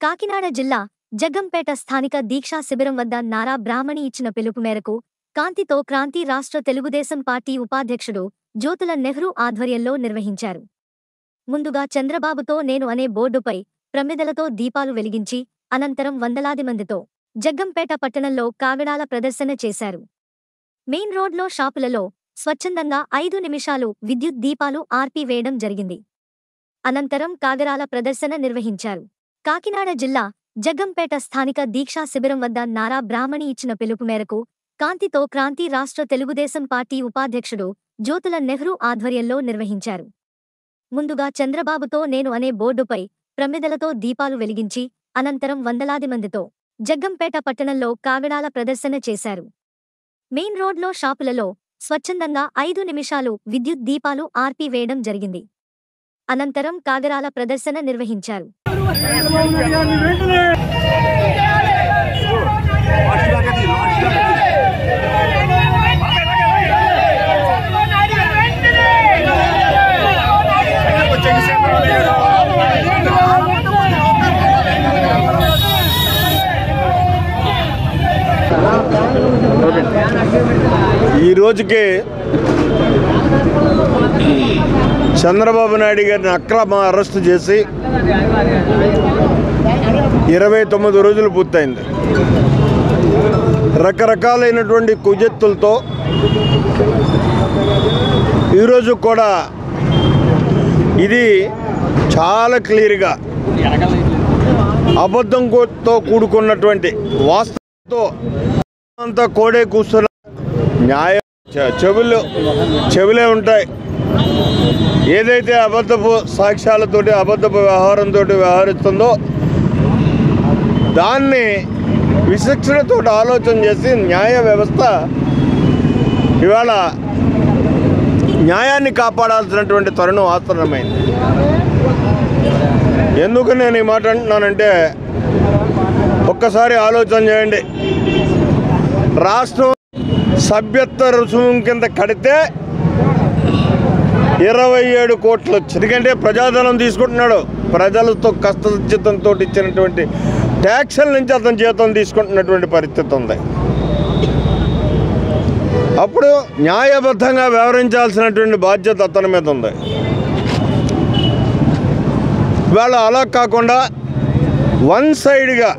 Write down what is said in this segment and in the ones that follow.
కాకినాడ జిల్లా జగ్గంపేట స్థానిక దీక్షా శిబిరం వద్ద నారా బ్రాహ్మణి ఇచ్చిన పిలుపు మేరకు కాంతితో క్రాంతి రాష్ట్ర తెలుగుదేశం పార్టీ ఉపాధ్యక్షుడు జ్యోతుల నెహ్రూ ఆధ్వర్యంలో నిర్వహించారు ముందుగా చంద్రబాబుతో నేను అనే బోర్డుపై ప్రమిదలతో దీపాలు వెలిగించి అనంతరం వందలాది మందితో జగ్గంపేట పట్టణంలో కాగడాల ప్రదర్శన చేశారు మెయిన్ రోడ్లో షాపులలో స్వచ్ఛందంగా ఐదు నిమిషాలు విద్యుత్ దీపాలు ఆర్పివేయడం జరిగింది అనంతరం కాగడాల ప్రదర్శన నిర్వహించారు కాకినాడ జిల్లా జగ్గంపేట స్థానిక దీక్షా శిబిరం వద్ద నారా బ్రాహ్మణి ఇచ్చిన పిలుపు మేరకు కాంతితో క్రాంతి రాష్ట్ర తెలుగుదేశం పార్టీ ఉపాధ్యక్షుడు జ్యోతుల నెహ్రూ ఆధ్వర్యంలో నిర్వహించారు ముందుగా చంద్రబాబుతో నేను అనే బోర్డుపై ప్రమిదలతో దీపాలు వెలిగించి అనంతరం వందలాది మందితో జగ్గంపేట పట్టణంలో కాగడాల ప్రదర్శన చేశారు మెయిన్ రోడ్లో షాపులలో స్వచ్ఛందంగా ఐదు నిమిషాలు విద్యుత్ దీపాలు ఆర్పివేయడం జరిగింది అనంతరం కాగడాల ప్రదర్శన నిర్వహించారు ఈ రోజుకి చంద్రబాబు నాయుడు గారిని అక్రమ అరెస్టు చేసి ఇరవై తొమ్మిది రోజులు పూర్తయింది రకరకాలైనటువంటి కుజెత్తులతో ఈరోజు కూడా ఇది చాలా క్లియర్గా అబద్ధంతో కూడుకున్నటువంటి వాస్తవంతో అంతా కోడే కూస్తున్న న్యాయం చె- చెవులు చెవులే ఉంటాయి ఏదైతే అబద్ధపు సాక్ష్యాలతోటి అబద్ధపు వ్యవహారంతో వ్యవహరిస్తుందో దాన్ని విచక్షణతో ఆలోచన చేసి న్యాయ వ్యవస్థ ఇవాళ న్యాయాన్ని కాపాడాల్సినటువంటి తరుణం ఆసన్నమైంది ఎందుకు నేను ఈ మాట అంటున్నానంటే ఒక్కసారి ఆలోచన చేయండి రాష్ట్రం సభ్యత్వ రుసుము కింద కడితే ఇరవై ఏడు కోట్లు వచ్చింది ఎందుకంటే ప్రజాధనం తీసుకుంటున్నాడు ప్రజలతో కష్టచిత్తంతో ఇచ్చినటువంటి ట్యాక్సుల నుంచి అతను జీతం తీసుకుంటున్నటువంటి పరిస్థితి ఉంది అప్పుడు న్యాయబద్ధంగా వ్యవహరించాల్సినటువంటి బాధ్యత అతని మీద ఉంది ఇవాళ అలా కాకుండా వన్ సైడ్గా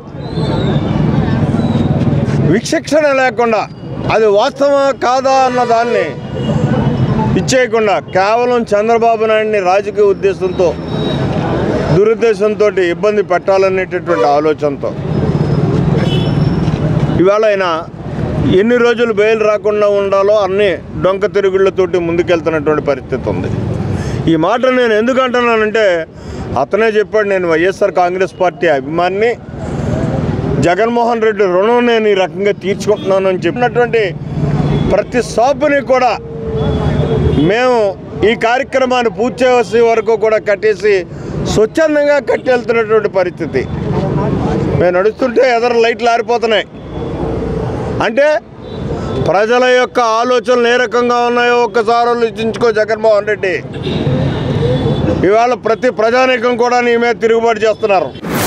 విచక్షణ లేకుండా అది వాస్తవమా కాదా అన్న దాన్ని ఇచ్చేయకుండా కేవలం చంద్రబాబు నాయుడిని రాజకీయ ఉద్దేశంతో దురుద్దేశంతో ఇబ్బంది పెట్టాలనేటటువంటి ఆలోచనతో ఇవాళ ఆయన ఎన్ని రోజులు బెయిల్ రాకుండా ఉండాలో అన్ని డొంక తిరుగుళ్ళతోటి ముందుకెళ్తున్నటువంటి పరిస్థితి ఉంది ఈ మాట నేను ఎందుకు అంటున్నానంటే అతనే చెప్పాడు నేను వైఎస్ఆర్ కాంగ్రెస్ పార్టీ అభిమాన్ని జగన్మోహన్ రెడ్డి రుణం నేను ఈ రకంగా తీర్చుకుంటున్నాను అని చెప్పినటువంటి ప్రతి షాపుని కూడా మేము ఈ కార్యక్రమాన్ని పూర్తి చేసే వరకు కూడా కట్టేసి స్వచ్ఛందంగా కట్టి వెళ్తున్నటువంటి పరిస్థితి మేము నడుస్తుంటే ఎదర లైట్లు ఆరిపోతున్నాయి అంటే ప్రజల యొక్క ఆలోచనలు ఏ రకంగా ఉన్నాయో ఒక్కసారి ఆలోచించుకో జగన్మోహన్ రెడ్డి ఇవాళ ప్రతి ప్రజానీకం కూడా నీ మీద తిరుగుబాటు చేస్తున్నారు